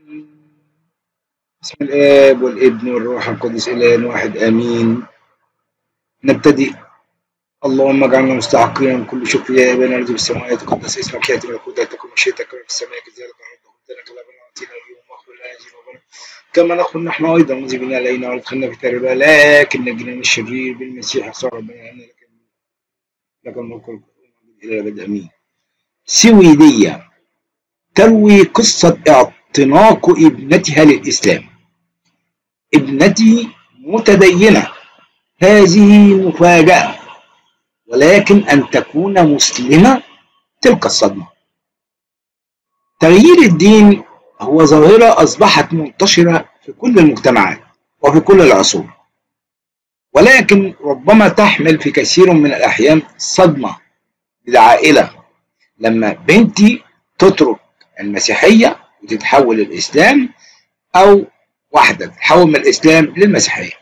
بسم الآب والابن والروح القدس إله واحد آمين نبتدئ اللهم اجعلنا مستحقين من كل شكر يا ابانا الذي في السماوات تقدس اسمك ياتي ملكوتك تكن مشيئتك كما في السماء كذلك على الارض خبزنا كلامنا اعطينا اليوم واغفر لنا ذنوبنا كما نغفر نحن ايضا مذنبين علينا ولا تدخلنا في تجربه لكن نجنا من الشرير بالمسيح يسوع ربنا ان لك لك الملك الى الابد امين سويديه تروي قصه اعتناق ابنتها للاسلام ابنتي متدينه هذه مفاجاه ولكن أن تكون مسلمة تلك الصدمة تغيير الدين هو ظاهرة أصبحت منتشرة في كل المجتمعات وفي كل العصور ولكن ربما تحمل في كثير من الأحيان صدمة للعائلة لما بنتي تترك المسيحية وتتحول للإسلام أو واحدة تتحول من الإسلام للمسيحية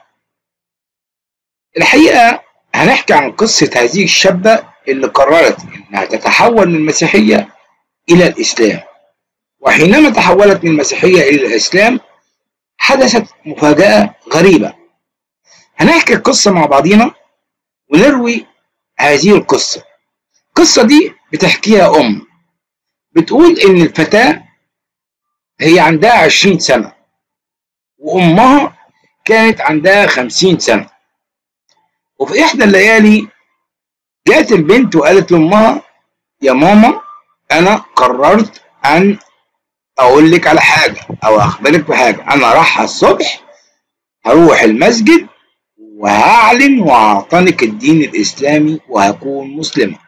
الحقيقة هنحكي عن قصة هذه الشابة اللي قررت إنها تتحول من المسيحية إلى الإسلام وحينما تحولت من المسيحية إلى الإسلام حدثت مفاجأة غريبة هنحكي القصة مع بعضينا ونروي هذه القصة القصة دي بتحكيها أم بتقول إن الفتاة هي عندها عشرين سنة وأمها كانت عندها خمسين سنة وفي إحدى الليالي جات البنت وقالت لأمها يا ماما أنا قررت أن أقول لك على حاجة أو أخبرك بحاجة أنا رايحة الصبح هروح المسجد وهعلن وهعتنق الدين الإسلامي وهكون مسلمة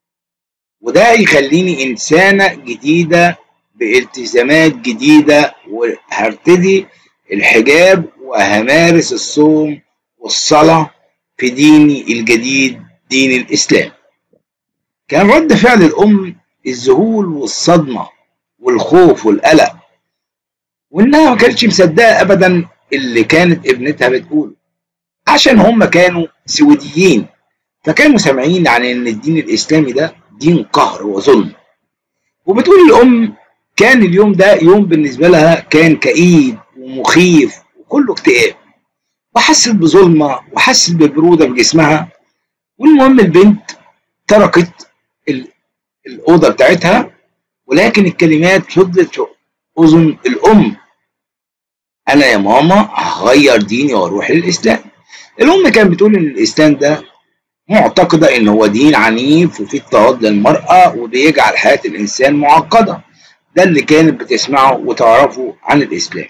وده يخليني إنسانة جديدة بالتزامات جديدة وهرتدي الحجاب وهمارس الصوم والصلاة في ديني الجديد دين الإسلام كان رد فعل الأم الذهول والصدمة والخوف والقلق وإنها ما كانتش مصدقة أبدا اللي كانت ابنتها بتقوله عشان هم كانوا سويديين فكانوا سامعين عن إن الدين الإسلامي ده دين قهر وظلم وبتقول الأم كان اليوم ده يوم بالنسبة لها كان كئيب ومخيف وكله اكتئاب وحست بظلمة وحست ببرودة في جسمها والمهم البنت تركت الأوضة بتاعتها ولكن الكلمات فضلت في أذن الأم أنا يا ماما هغير ديني وأروح للإسلام الأم كانت بتقول إن الإسلام ده معتقدة إن هو دين عنيف وفيه اضطهاد للمرأة وبيجعل حياة الإنسان معقدة ده اللي كانت بتسمعه وتعرفه عن الإسلام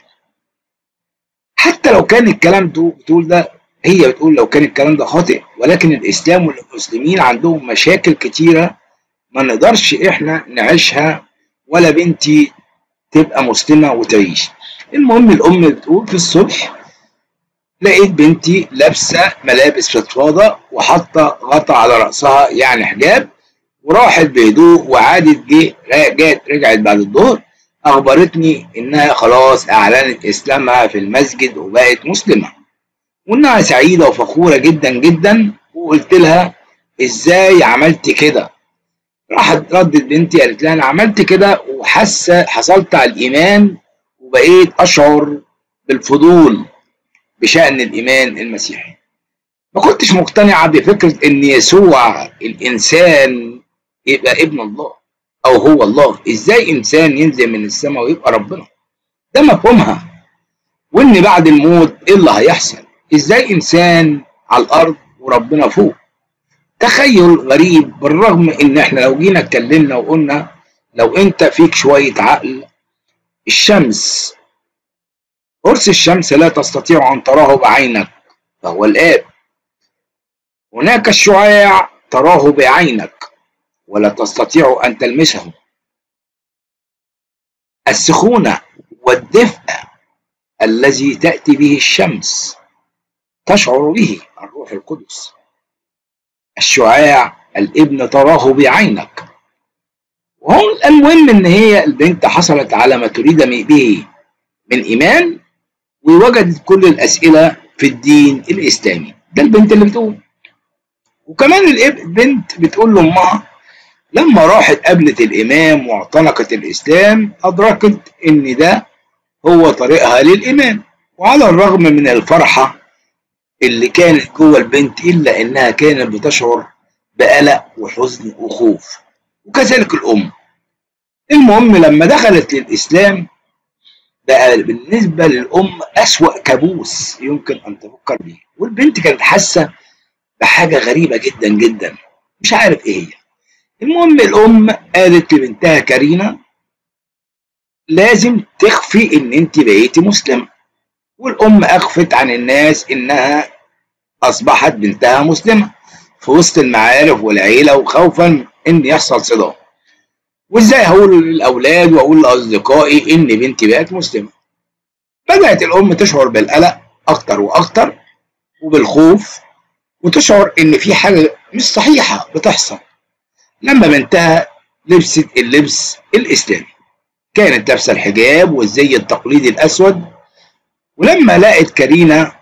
حتى لو كان الكلام ده بتقول ده هي بتقول لو كان الكلام ده خاطئ ولكن الإسلام والمسلمين عندهم مشاكل كتيرة ما نقدرش إحنا نعيشها ولا بنتي تبقى مسلمة وتعيش المهم الأم بتقول في الصبح لقيت بنتي لابسة ملابس فضفاضة وحاطة غطا على رأسها يعني حجاب وراحت بهدوء وعادت جه جات رجعت بعد الظهر أخبرتني إنها خلاص أعلنت إسلامها في المسجد وبقت مسلمة وإنها سعيدة وفخورة جدا جدا وقلت لها إزاي عملت كده راحت ردت بنتي قالت لها أنا عملت كده وحاسة حصلت على الإيمان وبقيت أشعر بالفضول بشأن الإيمان المسيحي ما كنتش مقتنعة بفكرة إن يسوع الإنسان يبقى ابن الله أو هو الله إزاي إنسان ينزل من السماء ويبقى ربنا ده مفهومها وإن بعد الموت إيه اللي هيحصل إزاي إنسان على الأرض وربنا فوق تخيل غريب بالرغم إن إحنا لو جينا اتكلمنا وقلنا لو أنت فيك شوية عقل الشمس قرص الشمس لا تستطيع أن تراه بعينك فهو الآب هناك الشعاع تراه بعينك ولا تستطيع أن تلمسه السخونة والدفء الذي تأتي به الشمس تشعر به الروح القدس الشعاع الابن تراه بعينك وهون المهم ان هي البنت حصلت على ما تريد به من ايمان ووجدت كل الاسئله في الدين الاسلامي ده البنت اللي بتقول وكمان البنت بتقول لامها لما راحت قابلت الامام واعتنقت الاسلام ادركت ان ده هو طريقها للإيمان وعلى الرغم من الفرحة اللي كانت جوه البنت إلا إنها كانت بتشعر بقلق وحزن وخوف وكذلك الأم المهم لما دخلت للإسلام بقى بالنسبة للأم أسوأ كابوس يمكن أن تفكر به والبنت كانت حاسة بحاجة غريبة جدا جدا مش عارف إيه هي المهم الأم قالت لبنتها كارينا لازم تخفي إن أنت بقيتي مسلمة والأم أخفت عن الناس إنها أصبحت بنتها مسلمة في وسط المعارف والعيلة وخوفا إن يحصل صدام وإزاي هقول للأولاد وأقول لأصدقائي إن بنتي بقت مسلمة بدأت الأم تشعر بالقلق أكتر وأكتر وبالخوف وتشعر إن في حاجة مش صحيحة بتحصل لما بنتها لبست اللبس الإسلامي كانت لابسة الحجاب والزي التقليدي الأسود ولما لقت كارينا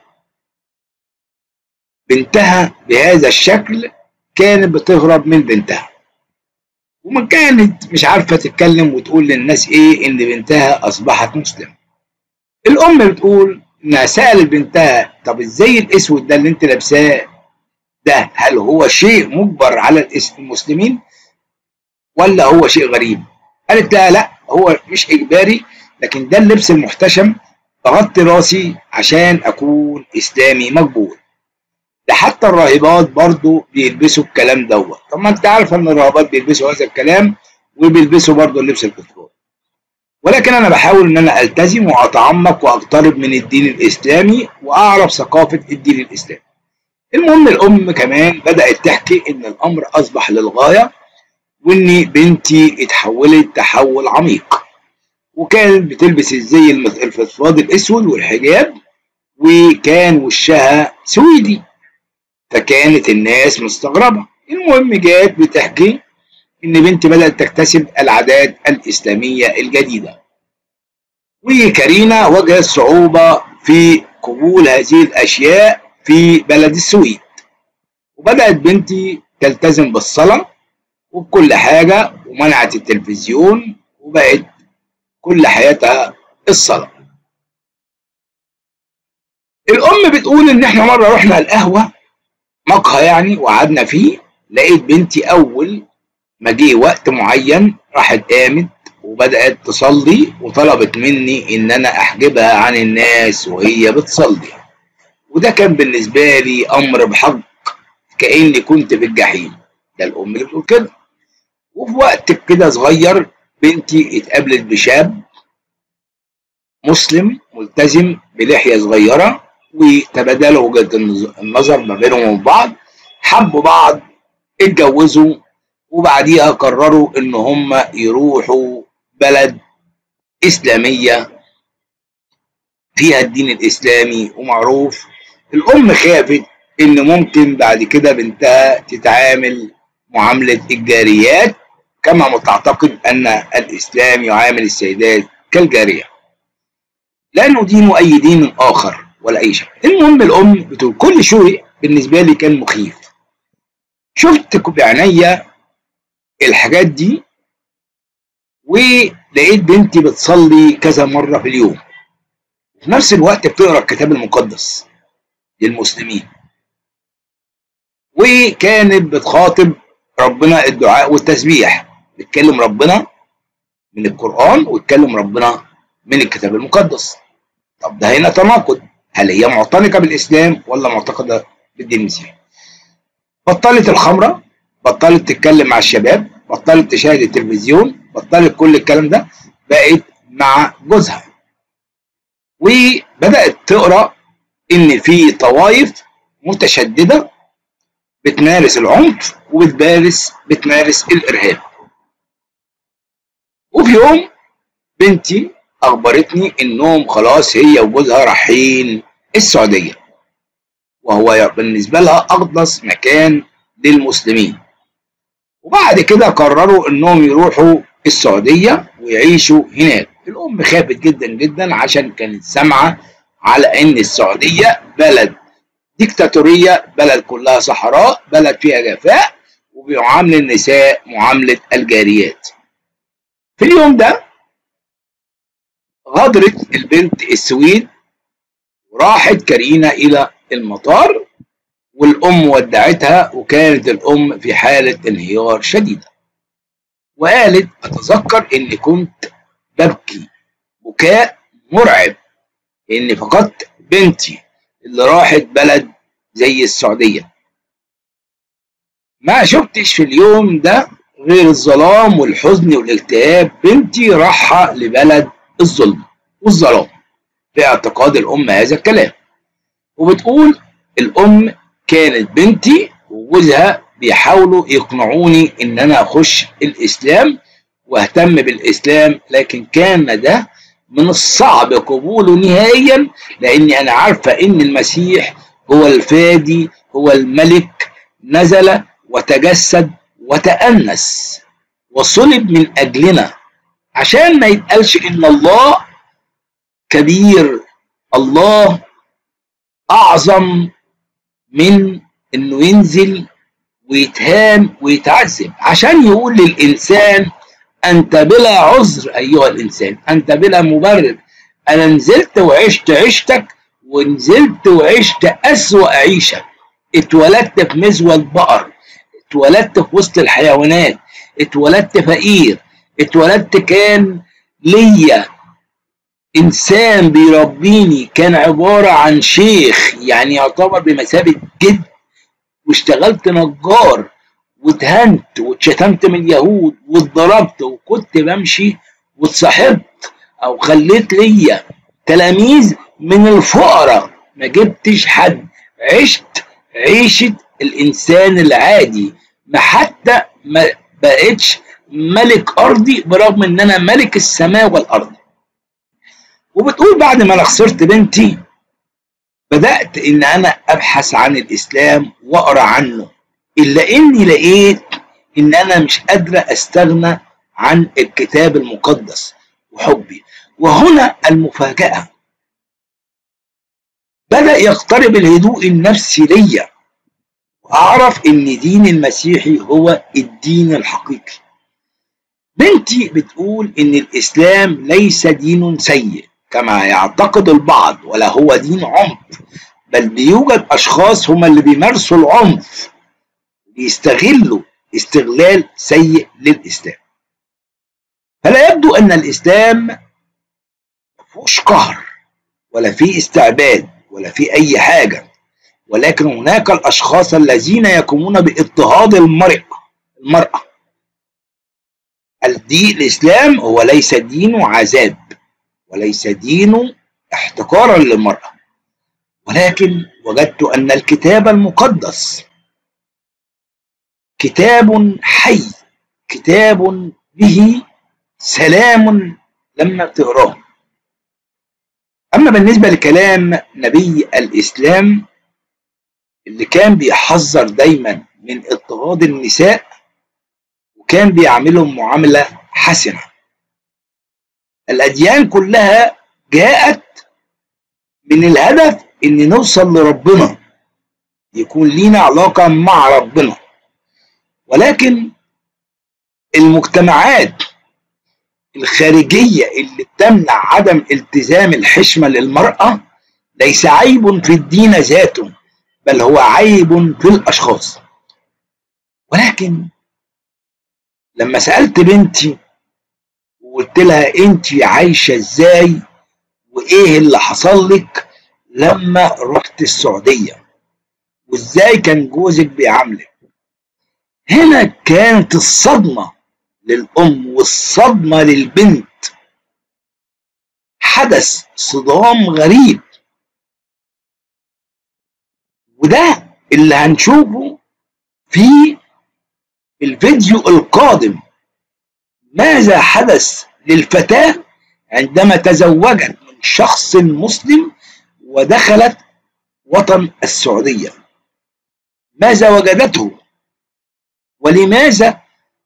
بنتها بهذا الشكل كانت بتهرب من بنتها وما كانت مش عارفة تتكلم وتقول للناس ايه ان بنتها اصبحت مسلمة الام بتقول انها سألت بنتها طب ازاي الاسود ده اللي انت لابساه ده هل هو شيء مجبر على المسلمين ولا هو شيء غريب قالت لها لا هو مش اجباري لكن ده اللبس المحتشم بغطي راسي عشان اكون اسلامي مقبول ده حتى الراهبات برضو بيلبسوا الكلام دوت طب ما انت عارفه ان الراهبات بيلبسوا هذا الكلام وبيلبسوا برضو اللبس الكتروني ولكن انا بحاول ان انا التزم واتعمق واقترب من الدين الاسلامي واعرف ثقافه الدين الاسلامي المهم الام كمان بدات تحكي ان الامر اصبح للغايه وان بنتي اتحولت تحول عميق وكانت بتلبس الزي الفضفاض الاسود والحجاب وكان وشها سويدي فكانت الناس مستغربة المهم جات بتحكي إن بنتي بدأت تكتسب العادات الإسلامية الجديدة وكارينا وجدت صعوبة في قبول هذه الأشياء في بلد السويد وبدأت بنتي تلتزم بالصلاة وبكل حاجة ومنعت التلفزيون وبقت كل حياتها الصلاة الأم بتقول إن إحنا مرة رحنا القهوة مقهى يعني وقعدنا فيه لقيت بنتي أول ما جه وقت معين راحت قامت وبدأت تصلي وطلبت مني إن أنا أحجبها عن الناس وهي بتصلي وده كان بالنسبة لي أمر بحق كأني كنت في الجحيم ده الأم اللي بتقول كده وفي وقت كده صغير بنتي اتقابلت بشاب مسلم ملتزم بلحية صغيرة وتبادلوا وجهة النظر ما بينهم وبين بعض حبوا بعض اتجوزوا وبعديها قرروا ان هم يروحوا بلد اسلامية فيها الدين الاسلامي ومعروف الام خافت ان ممكن بعد كده بنتها تتعامل معاملة الجاريات كما تعتقد ان الاسلام يعامل السيدات كالجارية لا ندين اي دين اخر ولا اي شيء المهم الام بتقول كل شيء بالنسبه لي كان مخيف شفت بعينيا الحاجات دي ولقيت بنتي بتصلي كذا مره في اليوم في نفس الوقت بتقرا الكتاب المقدس للمسلمين وكانت بتخاطب ربنا الدعاء والتسبيح بتكلم ربنا من القرآن وتكلم ربنا من الكتاب المقدس طب ده هنا تناقض هل هي معتنقة بالإسلام ولا معتقدة بالدين المسيحي بطلت الخمرة بطلت تتكلم مع الشباب بطلت تشاهد التلفزيون بطلت كل الكلام ده بقت مع جوزها وبدأت تقرأ إن في طوائف متشددة بتمارس العنف وبتمارس بتمارس الإرهاب وفي يوم بنتي أخبرتني إنهم خلاص هي وجوزها رايحين السعودية وهو بالنسبة لها أقدس مكان للمسلمين وبعد كده قرروا إنهم يروحوا السعودية ويعيشوا هناك الأم خافت جدا جدا عشان كانت سامعة على إن السعودية بلد ديكتاتورية بلد كلها صحراء بلد فيها جفاء وبيعامل النساء معاملة الجاريات في اليوم ده غادرت البنت السويد وراحت كارينا إلى المطار والأم ودعتها وكانت الأم في حالة انهيار شديدة وقالت أتذكر إني كنت ببكي بكاء مرعب إني فقدت بنتي اللي راحت بلد زي السعودية ما شفتش في اليوم ده غير الظلام والحزن والاكتئاب بنتي راحة لبلد الظلم والظلام في اعتقاد الأم هذا الكلام وبتقول الأم كانت بنتي وجوزها بيحاولوا يقنعوني إن أنا أخش الإسلام واهتم بالإسلام لكن كان ده من الصعب قبوله نهائيا لأني أنا عارفة إن المسيح هو الفادي هو الملك نزل وتجسد وتأنس وصلب من أجلنا عشان ما يتقالش إن الله كبير الله أعظم من إنه ينزل ويتهان ويتعذب عشان يقول للإنسان أنت بلا عذر أيها الإنسان أنت بلا مبرر أنا نزلت وعشت عشتك ونزلت وعشت أسوأ عيشة اتولدت في مزود بقر اتولدت في وسط الحيوانات اتولدت فقير اتولدت كان ليا انسان بيربيني كان عبارة عن شيخ يعني يعتبر بمثابة جد واشتغلت نجار واتهنت واتشتمت من اليهود واتضربت وكنت بمشي واتصاحبت او خليت ليا تلاميذ من الفقراء ما جبتش حد عشت عيشة الإنسان العادي ما حتى ما بقتش ملك أرضي برغم إن أنا ملك السماء والأرض وبتقول بعد ما أنا خسرت بنتي بدأت إن أنا أبحث عن الإسلام وأقرأ عنه إلا إني لقيت إن أنا مش قادرة أستغنى عن الكتاب المقدس وحبي وهنا المفاجأة بدأ يقترب الهدوء النفسي ليا وأعرف إن دين المسيحي هو الدين الحقيقي بنتي بتقول إن الإسلام ليس دين سيء كما يعتقد البعض ولا هو دين عنف بل بيوجد أشخاص هم اللي بيمارسوا العنف بيستغلوا استغلال سيء للإسلام فلا يبدو أن الإسلام مفهوش قهر ولا فيه استعباد ولا فيه أي حاجة ولكن هناك الأشخاص الذين يقومون باضطهاد المرأة المرأة الدين الإسلام هو ليس دين عذاب وليس دين احتقارا للمرأة ولكن وجدت أن الكتاب المقدس كتاب حي كتاب به سلام لما تقراه أما بالنسبة لكلام نبي الإسلام اللي كان بيحذر دايما من اضطهاد النساء وكان بيعاملهم معاملة حسنة الأديان كلها جاءت من الهدف إن نوصل لربنا يكون لينا علاقة مع ربنا ولكن المجتمعات الخارجية اللي بتمنع عدم التزام الحشمة للمرأة ليس عيب في الدين ذاته بل هو عيب في الأشخاص ولكن لما سألت بنتي وقلت لها انت عايشة ازاي وايه اللي حصل لك لما رحت السعودية وازاي كان جوزك بيعاملك هنا كانت الصدمة للأم والصدمة للبنت حدث صدام غريب وده اللي هنشوفه في الفيديو القادم ماذا حدث للفتاة عندما تزوجت من شخص مسلم ودخلت وطن السعودية ماذا وجدته ولماذا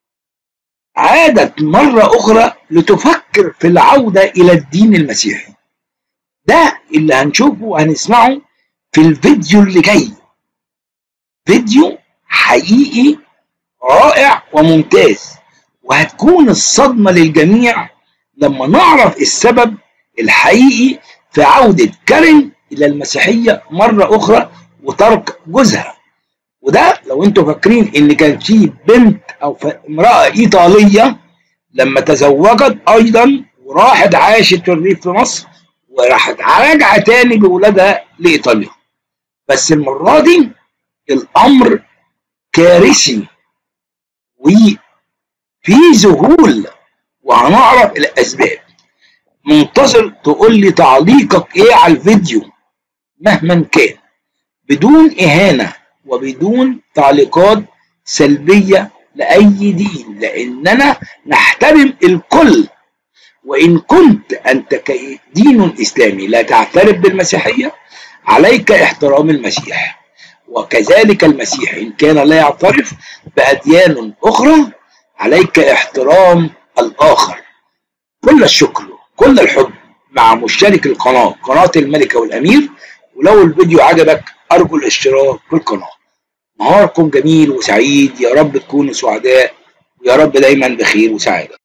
عادت مرة أخرى لتفكر في العودة إلى الدين المسيحي ده اللي هنشوفه وهنسمعه في الفيديو اللي جاي فيديو حقيقي رائع وممتاز وهتكون الصدمة للجميع لما نعرف السبب الحقيقي في عودة كارين إلى المسيحية مرة أخرى وترك جوزها وده لو انتوا فاكرين ان كان في بنت او امرأة ايطالية لما تزوجت ايضا وراحت عاشت في الريف في مصر وراحت راجعة تاني بولادها لايطاليا بس المرة دي الامر كارثي وفي ذهول وهنعرف الاسباب منتظر تقول لي تعليقك ايه على الفيديو مهما كان بدون اهانه وبدون تعليقات سلبيه لاي دين لاننا نحترم الكل وان كنت انت كدين اسلامي لا تعترف بالمسيحيه عليك احترام المسيح وكذلك المسيح ان كان لا يعترف باديان اخرى عليك احترام الاخر كل الشكر كل الحب مع مشترك القناة قناة الملكة والأمير ولو الفيديو عجبك أرجو الاشتراك في القناة نهاركم جميل وسعيد يا رب تكونوا سعداء ويا رب دايما بخير وسعادة